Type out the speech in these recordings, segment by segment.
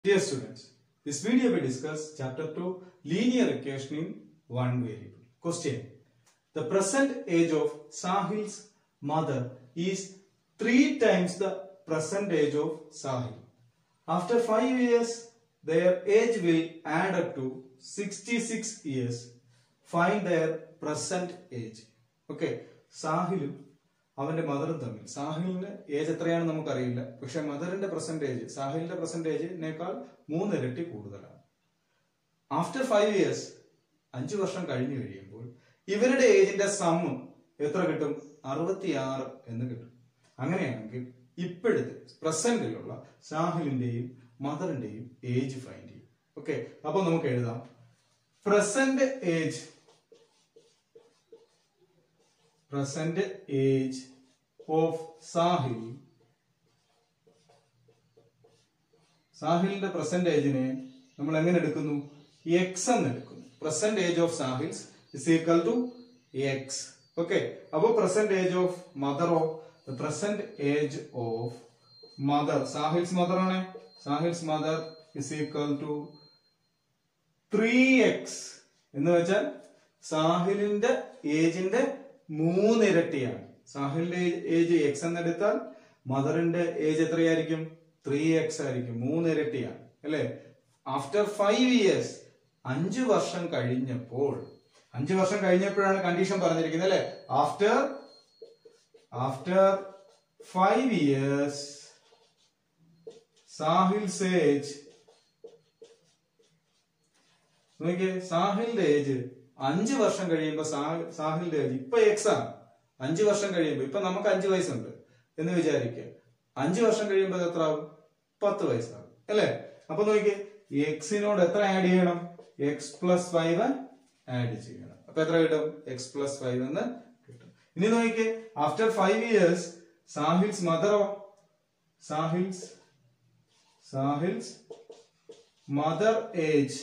Dear students, this video will discuss chapter 2 linear equation in one variable. Question. The present age of Sahil's mother is three times the present age of Sahil. After five years, their age will add up to 66 years. Find their present age. Okay. സാഹിലും അവന്റെ മദറും തമ്മിൽ സാഹിലിന്റെ age എത്രയാണെന്ന് നമുക്കറിയില്ല പക്ഷെ മദറിന്റെ present age സാഹിലിന്റെ present ഏജിനേക്കാൾ മൂന്നിരട്ടി കൂടുതലാണ് ആഫ്റ്റർ ഫൈവ് ഇയേഴ്സ് അഞ്ചു വർഷം കഴിഞ്ഞു കഴിയുമ്പോൾ ഇവരുടെ ഏജിന്റെ സമ്മ് എത്ര കിട്ടും അറുപത്തിയാറ് എന്ന് കിട്ടും അങ്ങനെയാണെങ്കിൽ ഇപ്പോഴത്തെ പ്രസന്റിലുള്ള സാഹിലിന്റെയും മദറിന്റെയും ഏജ് ഫൈൻഡ് ചെയ്യും ഓക്കെ അപ്പൊ നമുക്ക് എഴുതാം present age present age of Sahil സാഹിലിന്റെ പ്രസന്റ് ഏജിനെ നമ്മൾ എങ്ങനെ എടുക്കുന്നു എക്സ് എന്ന് എടുക്കുന്നു present age of Sahil's is equal to X okay അപ്പൊ പ്രസന്റ് ഏജ് ഓഫ് മദറോ present age of mother Sahil's mother ആണ് Sahil's mother is equal to three X എന്ന് വെച്ചാൽ സാഹിലിന്റെ ഏജിന്റെ മൂന്നിരട്ടിയാണ് സാഹിലിന്റെ ഏജ് എക്സ് എന്നെടുത്താൽ മദറിന്റെ ഏജ് എത്രയായിരിക്കും ത്രീ എക്സ് ആയിരിക്കും മൂന്നിരട്ടിയാണ് അല്ലെ ആഫ്റ്റർ ഫൈവ് ഇയേഴ്സ് അഞ്ചു വർഷം കഴിഞ്ഞപ്പോൾ അഞ്ചു വർഷം കഴിഞ്ഞപ്പോഴാണ് കണ്ടീഷൻ പറഞ്ഞിരിക്കുന്നത് അല്ലെ after after five years Sahil's age നോക്കിയേ സാഹിലിന്റെ ഏജ് അഞ്ചു വർഷം കഴിയുമ്പോ സാഹി- സാഹിലിന്റെ ഏജ് ഇപ്പൊ എക്സ് ആണ് അഞ്ചു വർഷം കഴിയുമ്പോ ഇപ്പൊ നമുക്ക് അഞ്ചു വയസ്സുണ്ട് എന്ന് വിചാരിക്കുക അഞ്ചു വർഷം കഴിയുമ്പോ ഇത് എത്ര ആവും പത്ത് വയസ്സാകും അല്ലേ അപ്പൊ നോക്കിയേ എക്സിനോട് എത്ര ആഡ് ചെയ്യണം എക്സ് പ്ലസ് ഫൈവ് ആഡ് ചെയ്യണം അപ്പൊ എത്ര കിട്ടും എക്സ് പ്ലസ് ഫൈവ് എന്ന് കിട്ടും ഇനി നോക്കിയേ ആഫ്റ്റർ ഫൈവ് ഇയേഴ്സ് സാഹിൽസ് മദറോ Sahil's Sahil's mother age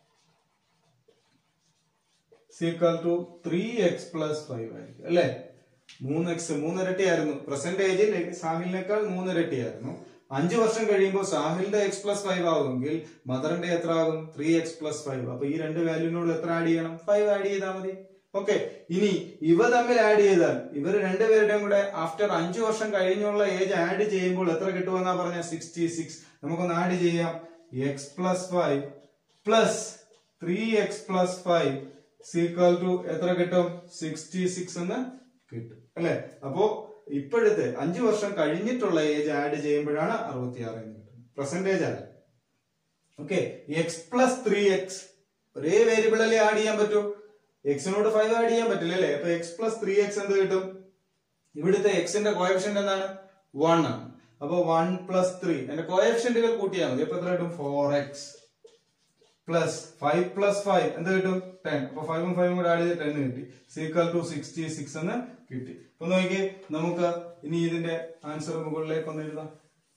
equal to three X plus five ആയിരിക്കും അല്ലെ മൂന്ന് എക്സ് മൂന്നിരട്ടി ആയിരുന്നു പ്രസന്റ് ഏജിൽ സാഹിലിനേക്കാൾ മൂന്നിരട്ടി ആയിരുന്നു അഞ്ചു വർഷം കഴിയുമ്പോൾ സാഹിലിന്റെ എക്സ് പ്ലസ് ഫൈവ് ആവുമെങ്കിൽ മദറിന്റെ എത്ര ആകും ത്രീ എക്സ് പ്ലസ് ഫൈവ് അപ്പൊ ഈ രണ്ട് വാല്യൂനോട് എത്ര ആഡ് ചെയ്യണം ഫൈവ് ആഡ് ചെയ്താൽ മതി ഓക്കെ ഇനി ഇവ തമ്മിൽ ആഡ് ചെയ്താൽ ഇവർ രണ്ടുപേരുടെയും കൂടെ ആഫ്റ്റർ അഞ്ചു വർഷം കഴിഞ്ഞുള്ള ഏജ് ആഡ് ചെയ്യുമ്പോൾ എത്ര കിട്ടുമെന്നാ പറഞ്ഞ സിക്സ്റ്റി സിക്സ് നമുക്കൊന്ന് ആഡ് ചെയ്യാം X plus five plus three X plus five equal to എത്ര കിട്ടും സിക്സ്റ്റി സിക്സ് എന്ന് കിട്ടും അല്ലെ അപ്പോ ഇപ്പോഴത്തെ അഞ്ചു വർഷം കഴിഞ്ഞിട്ടുള്ള ഏജ് ആഡ് ചെയ്യുമ്പോഴാണ് അറുപത്തിയാറ് എന്ന് കിട്ടുന്നത് പ്രസന്റേജ് അല്ല okay X plus three X ഒരേ വേരിയബിളല്ലേ ആഡ് ചെയ്യാൻ പറ്റൂ എക്സിനോട് ഫൈവ് ആഡ് ചെയ്യാൻ പറ്റില്ല അല്ലേ അപ്പൊ എക്സ് പ്ലസ് ത്രീ എക്സ് എന്ത് കിട്ടും ഇവിടുത്തെ എക്സിന്റെ കോയഫിഷ്യന്റ് എന്താണ് വൺ ആണ് അപ്പൊ വൺ പ്ലസ് ത്രീ എന്റെ കോയഫിഷ്യന്റുകൾ കൂട്ടിയാൽ മതി അപ്പൊ എത്ര കിട്ടും four X plus five plus five എന്ത് കിട്ടും ടെൻ അപ്പൊ ഫൈവും ഫൈവും കൂടെ ആഡ് ചെയ്ത് ടെൻ കിട്ടി സീക്വൽ ടു സിക്സ്റ്റി സിക്സ് എന്ന് കിട്ടി അപ്പൊ നോക്കി നമുക്ക് ഇനി ഇതിന്റെ ആൻസർ മുകളിലേക്ക് ഒന്ന് എഴുതാം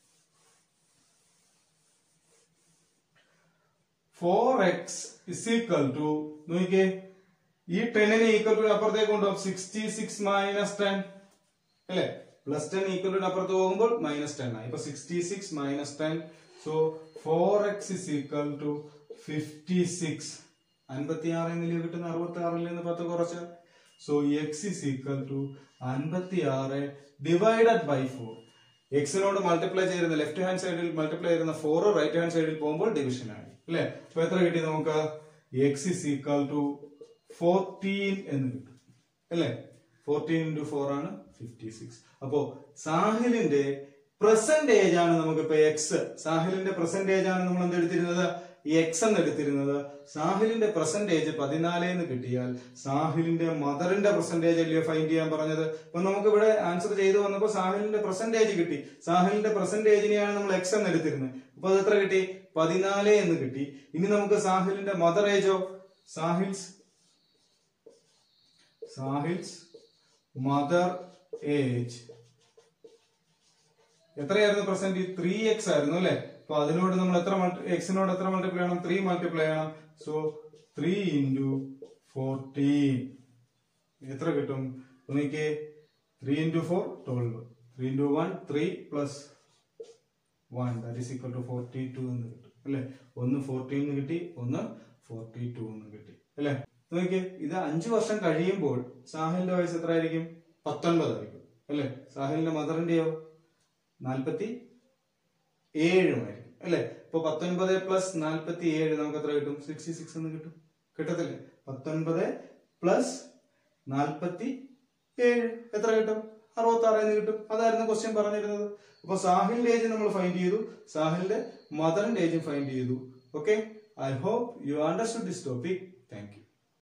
four X is equal to നോക്കിയേ ഈ ടെന്നിനെ ഈക്വൽ ടു അപ്പുറത്തേക്ക് കൊണ്ടുപോകും സിക്സ്റ്റി സിക്സ് മൈനസ് ടെൻ അല്ലെ പ്ലസ് ടെൻ ഈക്വൽ ടു അപ്പുറത്ത് പോകുമ്പോൾ മൈനസ് ടെൻ ആയി ഇപ്പൊ sixty six minus ten so four X is equal to fifty six അൻപത്തി ആറിൽ നിന്ന് കിട്ടുന്ന അറുപത്തി ആറിൽ നിന്ന് പത്ത് കുറച്ച് so X is equal to അൻപത്തി ആറ് ഡിവൈഡഡ് ബൈ ഫോർ എക്സിനോട് മൾട്ടിപ്ലൈ ചെയ്യുന്ന ലെഫ്റ്റ് ഹാൻഡ് സൈഡിൽ മൾട്ടിപ്ലൈ ചെയ്യുന്ന ഫോർ റൈറ്റ് ഹാൻഡ് സൈഡിൽ പോകുമ്പോൾ ഡിവിഷൻ ആയി അല്ലെ അപ്പൊ എത്ര കിട്ടി നമുക്ക് X is equal to fourteen എന്ന് കിട്ടും അല്ലേ ഫോർട്ടീൻ ഇൻറ്റു ഫോർ ആണ് ഫിഫ്റ്റി സിക്സ് അപ്പോ സാഹിലിന്റെ പ്രസന്റ് ഏജ് ആണ് നമുക്കിപ്പോ എക്സ് സാഹിലിന്റെ പ്രസന്റ് ഏജ് ആണ് നമ്മൾ എന്തെടുത്തിരുന്നത് എക്സ് എന്ന് എടുത്തിരുന്നത് സാഹിലിന്റെ പ്രസന്റ് ഏജ് പതിനാല് എന്ന് കിട്ടിയാൽ സാഹിലിന്റെ മദറിന്റെ പ്രസന്റേജ് അല്ലയോ ഫൈൻഡ് ചെയ്യാൻ പറഞ്ഞത് അപ്പൊ നമുക്ക് ഇവിടെ ആൻസർ ചെയ്തു വന്നപ്പോൾ സാഹിലിന്റെ പ്രസന്റേജ് കിട്ടി സാഹിലിന്റെ പ്രസന്റേജിനെയാണ് നമ്മൾ എക്സ് എന്ന് എടുത്തിരുന്നത് അപ്പൊ അത് എത്ര കിട്ടി പതിനാല് എന്ന് കിട്ടി ഇനി നമുക്ക് സാഹിലിന്റെ മദർ ഏജോ സാഹിൽസ് സാഹിൽസ് മദർ ഏജ് എത്രയായിരുന്നു പ്രസന്റ് ത്രീ എക്സ് ആയിരുന്നു അല്ലെ അപ്പൊ അതിനോട് നമ്മൾ എത്ര എക്സിനോട് എത്ര മൾട്ടിപ്ലൈ ചെയ്യണം ത്രീ മൾട്ടിപ്ലൈ ചെയ്യണം സോ ത്രീ ഇൻറ്റു ഫോർട്ടീൻ എത്ര കിട്ടും നോക്കിയേ three into four twelve three into one three plus one that is equal to forty two എന്ന് കിട്ടും അല്ലെ ഒന്ന് ഫോർട്ടീൻ എന്ന് കിട്ടി ഒന്ന് ഫോർട്ടി ടു എന്ന് കിട്ടി അല്ലെ നോക്കിയേ ഇത് അഞ്ചു വർഷം കഴിയുമ്പോൾ സാഹിലിന്റെ വയസ്സ് എത്ര ആയിരിക്കും പത്തൊൻപതായിരിക്കും അല്ലെ സാഹിലിന്റെ മദറിന്റെയോ നാൽപ്പത്തി ഏഴുമായിരിക്കും അല്ലെ ഇപ്പൊ പത്തൊൻപത് പ്ലസ് നാൽപ്പത്തി ഏഴ് നമുക്ക് എത്ര കിട്ടും സിക്സ്റ്റി സിക്സ് എന്ന് കിട്ടും കിട്ടത്തില്ലേ പത്തൊൻപത് പ്ലസ് നാൽപ്പത്തി ഏഴ് എത്ര കിട്ടും അറുപത്തി ആറ് എന്ന് കിട്ടും അതായിരുന്നു ക്വസ്റ്റ്യൻ പറഞ്ഞിരുന്നത് അപ്പൊ സാഹിലിന്റെ ഏജ് നമ്മൾ ഫൈൻഡ് ചെയ്തു സാഹിലിന്റെ മദറിന്റെ ഏജും ഫൈൻഡ് ചെയ്തു okay I hope you understood this topic thank U